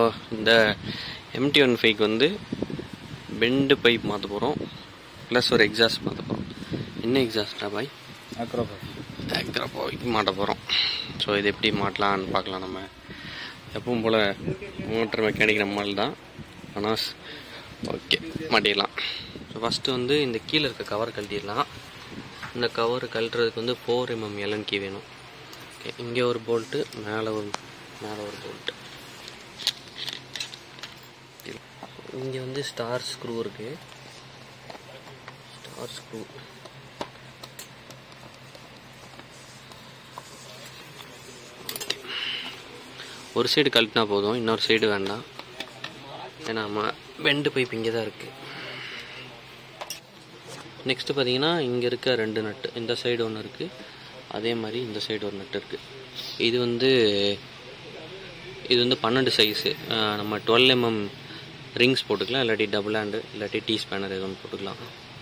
இந்த empty one ஃபைவ்க்கு வந்து பெண்டு பைப் மாற்ற போகிறோம் ப்ளஸ் ஒரு எக்ஸாஸ்ட் மாற்ற போகிறோம் என்ன எக்ஸாஸ்டா பாய் அக்ரோபாஸ் ஆக்ராபாய்க்கு மாட்ட போகிறோம் ஸோ இது எப்படி மாட்டலாம்னு பார்க்கலாம் நம்ம எப்பவும் போல் மோட்டர் மெக்கானிக் நம்மால் தான் ஆனால் ஓகே மாட்டிடலாம் ஸோ ஃபஸ்ட்டு வந்து இந்த கீழே இருக்க கவர் கழட்டிடலாம் இந்த கவர் கழட்டுறதுக்கு வந்து ஃபோர் எம்எம் எலன் கீ வேணும் ஓகே இங்கே ஒரு போல்ட்டு மேலே ஒரு மேலே ஒரு போல்ட்டு இங்கே வந்து ஸ்டார் ஸ்க்ரூ இருக்குது ஸ்டார் ஸ்க்ரூ ஒரு சைடு கழட்டினா போதும் இன்னொரு சைடு வேண்டாம் ஏன்னா நம்ம பெண்டு பைப் இங்கே தான் இருக்குது நெக்ஸ்ட்டு பார்த்தீங்கன்னா இங்கே இருக்க ரெண்டு நட்டு இந்த சைடு ஒன்று இருக்குது அதே மாதிரி இந்த சைடு ஒரு நட்டு இருக்குது இது வந்து இது வந்து பன்னெண்டு சைஸு நம்ம டுவெல் எம்எம் ரிங்ஸ் போட்டுக்கலாம் இல்லாட்டி டபுள் ஹேண்டு இல்லாட்டி டீ ஸ்பேனர் எதுவும் போட்டுக்கலாம்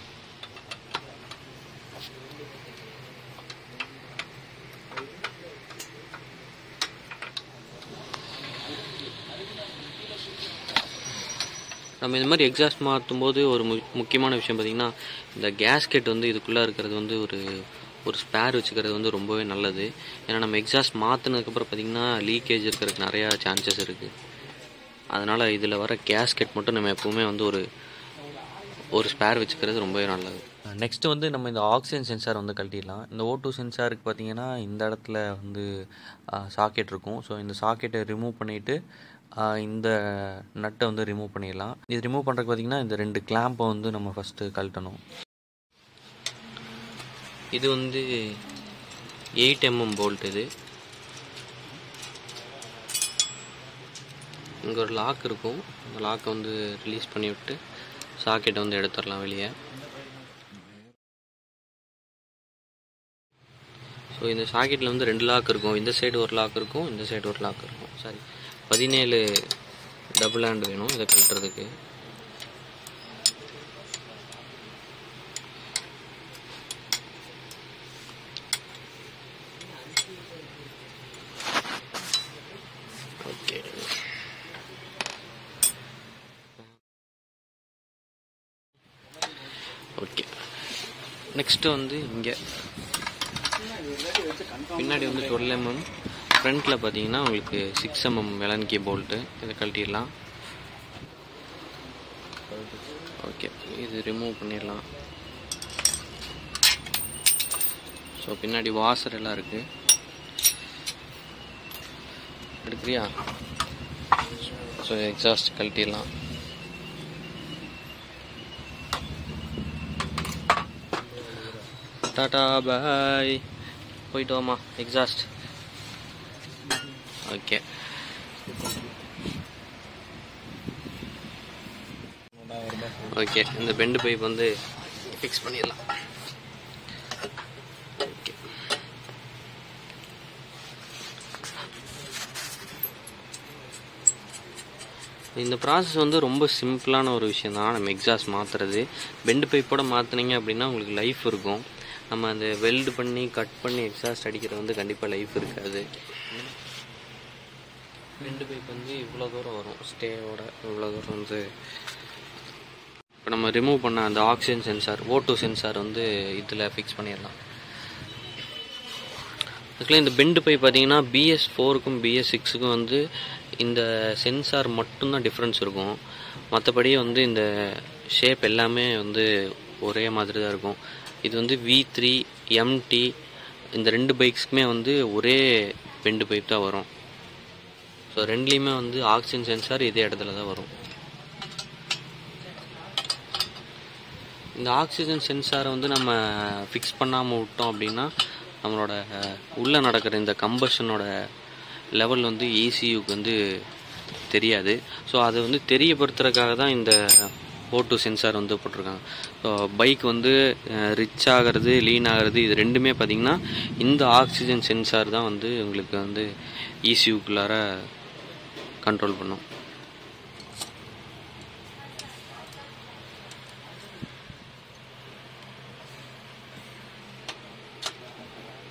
நம்ம இந்த மாதிரி எக்ஸாஸ்ட் மாற்றும் போது ஒரு மு முக்கியமான விஷயம் பார்த்திங்கன்னா இந்த கேஸ்கெட் வந்து இதுக்குள்ளே இருக்கிறது வந்து ஒரு ஒரு ஸ்பேர் வச்சுக்கிறது வந்து ரொம்பவே நல்லது ஏன்னா நம்ம எக்ஸாஸ்ட் மாற்றினதுக்கப்புறம் பார்த்திங்கன்னா லீக்கேஜ் இருக்கிறதுக்கு நிறையா சான்சஸ் இருக்குது அதனால் இதில் வர கேஸ்கெட் மட்டும் நம்ம எப்போவுமே வந்து ஒரு ஒரு ஸ்பேர் வச்சுக்கிறது ரொம்பவே நல்லது நெக்ஸ்ட் வந்து நம்ம இந்த ஆக்சிஜன் சென்சார் வந்து கழட்டிடலாம் இந்த ஓ டூ சென்சாருக்கு பார்த்தீங்கன்னா இந்த இடத்துல வந்து சாக்கெட் இருக்கும் ஸோ இந்த சாக்கெட்டை ரிமூவ் பண்ணிவிட்டு இந்த நட்டை வந்து ரிமூவ் பண்ணிடலாம் இது ரிமூவ் பண்ணுறதுக்கு பார்த்தீங்கன்னா இந்த ரெண்டு கிளாம்பை வந்து நம்ம ஃபஸ்ட்டு கழட்டணும் இது வந்து எயிட் எம்எம் போல்ட் இது இங்கே ஒரு லாக் இருக்கும் அந்த லாக்கை வந்து ரிலீஸ் பண்ணி விட்டு சாக்கெட்டை வந்து எடுத்துடலாம் வெளியே ஸோ இந்த சாக்கெட்டில் வந்து ரெண்டு லாக் இருக்கும் இந்த சைடு ஒரு லாக் இருக்கும் இந்த சைடு ஒரு லாக் இருக்கும் சாரி பதினேழு டபுள் ஹேண்ட் வேணும் இதை கழட்டுறதுக்கு ஓகே ஓகே நெக்ஸ்ட்டு வந்து இங்கே பின்னாடி வந்து டுவெல் எம்எம் ஃப்ரண்ட்டில் பார்த்தீங்கன்னா உங்களுக்கு சிக்ஸ் எம்எம் விலன்கி போல்ட்டு இதை கழட்டிடலாம் ஓகே இது ரிமூவ் பண்ணிடலாம் ஸோ பின்னாடி வாசர் எல்லாம் இருக்குது எடுக்கிறியா ஸோ எக்ஸாஸ்ட் கழட்டிடலாம் டாடா பாய் போயிட்டு வாமா எக்ஸாஸ்ட் ஓகே ஓகே இந்த பெண்டு பைப் வந்து ஃபிக்ஸ் பண்ணிடலாம் ஓகே இந்த ப்ராசஸ் வந்து ரொம்ப சிம்பிளான ஒரு விஷயம் தான் நம்ம எக்ஸாஸ்ட் மாற்றுறது பெண்டு பைப்போட மாற்றினீங்க அப்படின்னா உங்களுக்கு லைஃப் இருக்கும் நம்ம அந்த வெல்டு பண்ணி கட் பண்ணி எக்ஸாஸ்ட் அடிக்கிறது வந்து கண்டிப்பாக லைஃப் இருக்காது பெண்டு பைப் வந்து இவ்வளோ தூரம் வரும் ஸ்டேவோட இவ்வளோ தூரம் வந்து இப்போ நம்ம ரிமூவ் பண்ண அந்த oxygen sensor O two sensor வந்து இதில் ஃபிக்ஸ் பண்ணிடலாம் அதுக்குள்ள இந்த பெண்டு பைப் பார்த்தீங்கன்னா பிஎஸ் ஃபோருக்கும் பிஎஸ் சிக்ஸுக்கும் வந்து இந்த சென்சார் மட்டும்தான் டிஃப்ரென்ஸ் இருக்கும் மற்றபடி வந்து இந்த ஷேப் எல்லாமே வந்து ஒரே மாதிரி தான் இருக்கும் இது வந்து வி த்ரீ எம்டி இந்த ரெண்டு பைக்ஸ்க்குமே வந்து ஒரே பெண்டு பைப் தான் வரும் ஸோ ரெண்டுலேயுமே வந்து ஆக்சிஜன் சென்சார் இதே இடத்துல தான் வரும் இந்த ஆக்சிஜன் சென்சாரை வந்து நம்ம ஃபிக்ஸ் பண்ணாமல் விட்டோம் அப்படின்னா நம்மளோட உள்ளே நடக்கிற இந்த கம்பஷனோட லெவல் வந்து ஏசியுக்கு வந்து தெரியாது ஸோ அதை வந்து தெரியப்படுத்துறதுக்காக தான் இந்த ஓட்டு சென்சார் வந்து போட்டிருக்காங்க ஸோ பைக் வந்து ரிச் ஆகிறது லீன் ஆகிறது இது ரெண்டுமே பார்த்திங்கன்னா இந்த ஆக்சிஜன் சென்சார் தான் வந்து உங்களுக்கு வந்து ஈசியூக்குள்ளார கண்ட்ரோல் பண்ணும்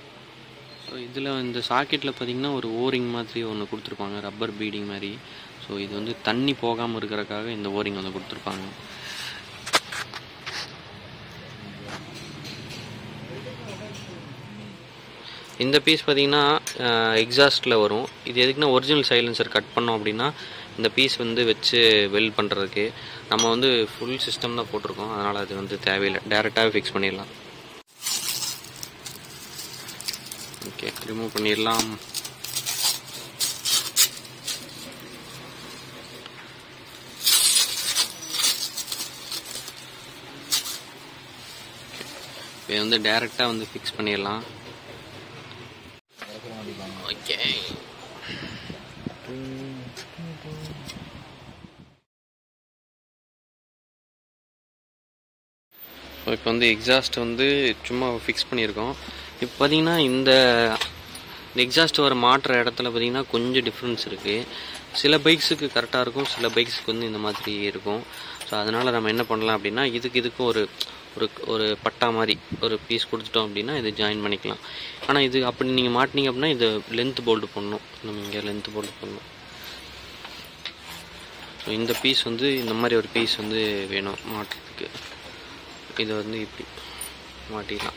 ஸோ இதில் இந்த சாக்கெட்டில் பார்த்தீங்கன்னா ஒரு ஓரிங் மாதிரி ஒன்று கொடுத்துருப்பாங்க ரப்பர் பீடிங் மாதிரி ஸோ ஸோ இது வந்து தண்ணி போகாமல் இருக்கிறதுக்காக இந்த ஓரிங் வந்து கொடுத்துருப்பாங்க இந்த பீஸ் பார்த்தீங்கன்னா எக்ஸாஸ்ட்டில் வரும் இது எதுக்குன்னா ஒரிஜினல் சைலன்சர் கட் பண்ணோம் அப்படின்னா இந்த பீஸ் வந்து வச்சு வெல்ட் பண்ணுறதுக்கு நம்ம வந்து ஃபுல் சிஸ்டம் தான் போட்டிருக்கோம் அதனால் அது வந்து தேவையில்லை டேரெக்டாகவே ஃபிக்ஸ் பண்ணிடலாம் ஓகே ரிமூவ் பண்ணிடலாம் இப்போ வந்து டேரெக்டாக வந்து ஃபிக்ஸ் பண்ணிடலாம் ஓகே இப்போ வந்து எக்ஸாஸ்ட் வந்து சும்மா ஃபிக்ஸ் பண்ணியிருக்கோம் இப்போ பார்த்தீங்கன்னா இந்த எக்ஸாஸ்ட் வர மாட்டுற இடத்துல பார்த்தீங்கன்னா கொஞ்சம் டிஃப்ரென்ஸ் இருக்குது சில பைக்ஸுக்கு கரெக்டாக இருக்கும் சில பைக்ஸுக்கு வந்து இந்த மாதிரி இருக்கும் ஸோ அதனால் நம்ம என்ன பண்ணலாம் அப்படின்னா இதுக்கு இதுக்கும் ஒரு ஒரு ஒரு பட்டா மாதிரி ஒரு பீஸ் கொடுத்துட்டோம் அப்படின்னா இது ஜாயின் பண்ணிக்கலாம் ஆனால் இது அப்படி நீங்கள் மாட்டினீங்க அப்படின்னா இது லென்த் போல்டு பண்ணணும் நம்ம இங்கே லென்த் போல்டு பண்ணணும் ஸோ இந்த பீஸ் வந்து இந்த மாதிரி ஒரு பீஸ் வந்து வேணும் மாட்டுறதுக்கு இது வந்து இப்படி மாட்டிடலாம்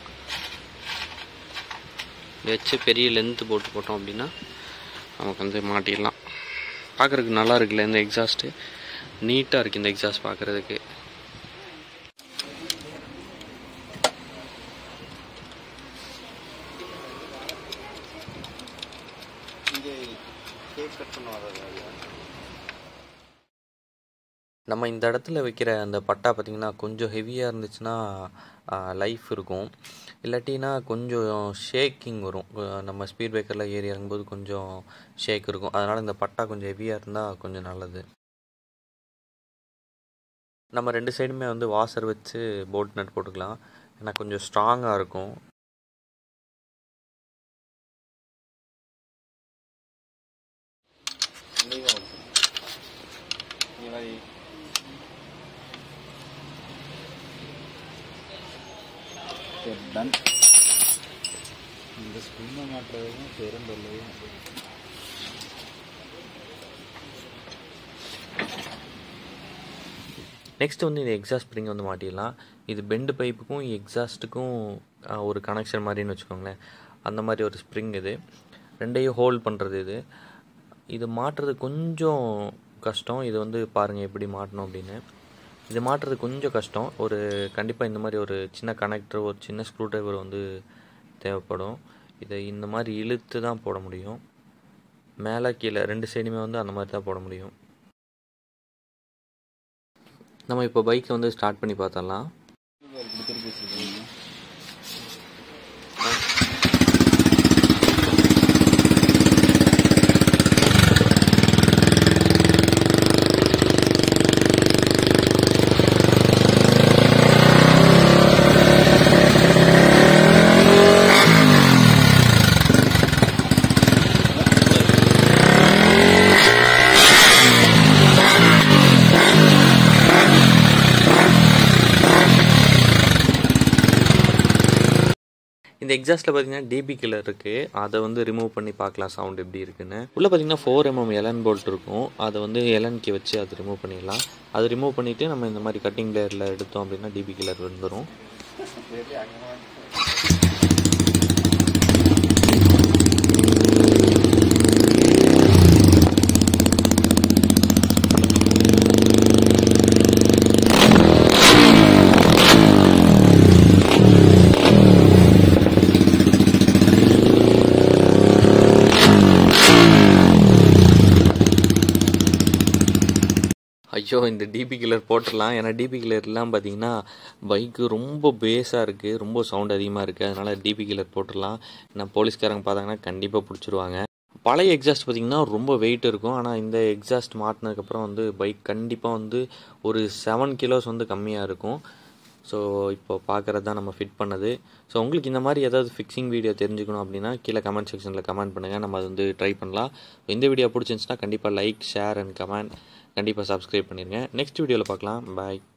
வச்சு பெரிய லென்த்து போட்டு போட்டோம் அப்படின்னா நமக்கு வந்து மாட்டிடலாம் பார்க்குறதுக்கு நல்லா இருக்குல்ல இந்த எக்ஸாஸ்ட்டு நீட்டாக இருக்குது இந்த எக்ஸாஸ்ட் பார்க்குறதுக்கு நம்ம இந்த இடத்துல வைக்கிற அந்த பட்டா பார்த்திங்கன்னா கொஞ்சம் ஹெவியாக இருந்துச்சுன்னா லைஃப் இருக்கும் இல்லாட்டினா கொஞ்சம் ஷேக்கிங் வரும் அஹ் நம்ம ஸ்பீட் பிரேக்கரில் ஏறி இறங்கும்போது கொஞ்சம் ஷேக் இருக்கும் அதனால் இந்த பட்டா கொஞ்சம் ஹெவியாக இருந்தால் கொஞ்சம் நல்லது நம்ம ரெண்டு சைடுமே வந்து வாசர் வச்சு போல்ட் நட் போட்டுக்கலாம் ஏன்னா கொஞ்சம் ஸ்ட்ராங்காக இருக்கும் டன் இந்த ஸ்பின்னை மாட்டுறதும் பெருந்தொல்லை நெக்ஸ்ட் வந்து இந்த எக்ஸாஸ்ட் ஸ்ப்ரிங் வந்து மாட்டிடலாம் இது பெண்டு பைப்புக்கும் எக்ஸாஸ்ட்டுக்கும் ஒரு கனெக்ஷன் மாதிரின்னு வச்சுக்கோங்களேன் அந்த மாதிரி ஒரு ஸ்ப்ரிங் இது ரெண்டையும் ஹோல்ட் பண்ணுறது இது இது மாட்டுறது கொஞ்சம் கஷ்டம் இது வந்து பாருங்கள் எப்படி மாட்டணும் அப்படின்னு இது மாட்டுறது கொஞ்சம் கஷ்டம் ஒரு கண்டிப்பாக இந்த மாதிரி ஒரு சின்ன கனெக்டர் ஒரு சின்ன ஸ்க்ரூ டிரைவர் வந்து தேவைப்படும் இதை இந்த மாதிரி இழுத்து தான் போட முடியும் மேலே கீழே ரெண்டு சைடுமே வந்து அந்த மாதிரி தான் போட முடியும் நம்ம இப்போ பைக்கை வந்து ஸ்டார்ட் பண்ணி பார்த்தரலாம் திருப்பி வச்சுருக்கீங்க இந்த எக்ஸாஸ்ட்டில் பார்த்தீங்கன்னா டிபி கில்லர் இருக்குது அதை வந்து ரிமூவ் பண்ணி பார்க்கலாம் சவுண்ட் எப்படி இருக்குன்னு உள்ளே பார்த்தீங்கன்னா ஃபோர் எம்எம் எலன் போல்ட் இருக்கும் அதை வந்து எலன்கி வச்சு அதை ரிமூவ் பண்ணிடலாம் அது ரிமூவ் பண்ணிவிட்டு நம்ம இந்த மாதிரி கட்டிங் பிளேயரில் எடுத்தோம் அப்படின்னா டிபி கில்லர் வந்துடும் ஐயோ இந்த டிபி கில்லர் போட்டுடலாம் ஏன்னா டிபி கில்லர்லாம் பார்த்தீங்கன்னா பைக்கு ரொம்ப பேஸாக இருக்குது ரொம்ப சவுண்ட் அதிகமாக இருக்குது அதனால் டிபி கில்லர் போட்டுடலாம் ஏன்னா போலீஸ்காரங்க பார்த்தாங்கன்னா கண்டிப்பாக பிடிச்சிருவாங்க பழைய எக்ஸாஸ்ட் பார்த்திங்கன்னா ரொம்ப வெயிட் இருக்கும் ஆனால் இந்த எக்ஸாஸ்ட் மாட்டினதுக்கப்புறம் வந்து பைக் கண்டிப்பாக வந்து ஒரு செவன் கிலோஸ் வந்து கம்மியாக இருக்கும் ஸோ இப்போ பார்க்குறது தான் நம்ம ஃபிட் பண்ணது ஸோ உங்களுக்கு இந்த மாதிரி ஏதாவது ஃபிக்ஸிங் வீடியோ தெரிஞ்சுக்கணும் அப்படின்னா கீழே கமெண்ட் செக்ஷனில் கமெண்ட் பண்ணுங்கள் நம்ம அது வந்து ட்ரை பண்ணலாம் இந்த வீடியோ பிடிச்சிருந்துச்சுன்னா கண்டிப்பாக லைக் ஷேர் அண்ட் கமெண்ட் கண்டிப்பாக சப்ஸ்கிரைப் பண்ணிடுங்க நெக்ஸ்ட் வீடியோவில் பார்க்கலாம் பாய்